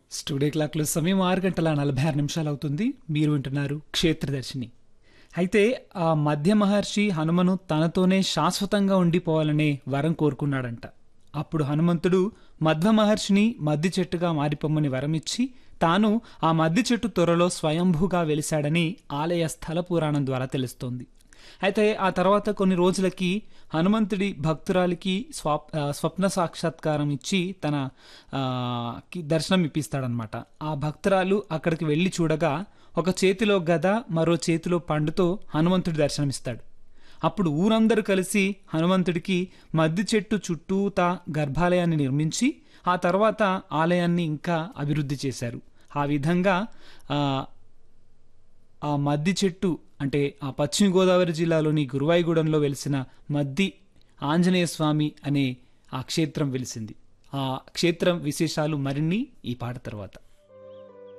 studio క్లాక్లో సమయం ఆరు గంటల నలభై ఆరు నిమిషాలు అవుతుంది మీరు వింటున్నారు క్షేత్రదర్శిని అయితే ఆ మధ్య మహర్షి హనుమను తనతోనే శాశ్వతంగా ఉండిపోవాలనే వరం కోరుకున్నాడంట అప్పుడు హనుమంతుడు మధ్వ మహర్షిని మద్ది చెట్టుగా మారిపోమ్మని వరమిచ్చి తాను ఆ మద్ది చెట్టు త్వరలో స్వయంభూగా వెలిశాడని ఆలయ స్థల పురాణం ద్వారా తెలుస్తోంది అయితే ఆ తర్వాత కొన్ని రోజులకి హనుమంతుడి భక్తురాలికి స్వాప్ ఆ, స్వప్న సాక్షాత్కారం ఇచ్చి తన ఆ, కి దర్శనం ఇప్పిస్తాడనమాట ఆ భక్తురాలు అక్కడికి వెళ్ళి చూడగా ఒక చేతిలో గద మరో చేతిలో పండుతో హనుమంతుడి దర్శనమిస్తాడు అప్పుడు ఊరందరూ కలిసి హనుమంతుడికి మద్ది చెట్టు చుట్టూతా గర్భాలయాన్ని నిర్మించి ఆ తర్వాత ఆలయాన్ని ఇంకా అభివృద్ధి చేశారు ఆ విధంగా ఆ, ఆ మద్ది చెట్టు అంటే ఆ పశ్చిమ గోదావరి జిల్లాలోని గురువాయిగూడెంలో వెలిసిన మద్ది ఆంజనేయ స్వామి అనే ఆ క్షేత్రం వెలిసింది ఆ క్షేత్రం విశేషాలు మరిన్ని ఈ పాట తర్వాత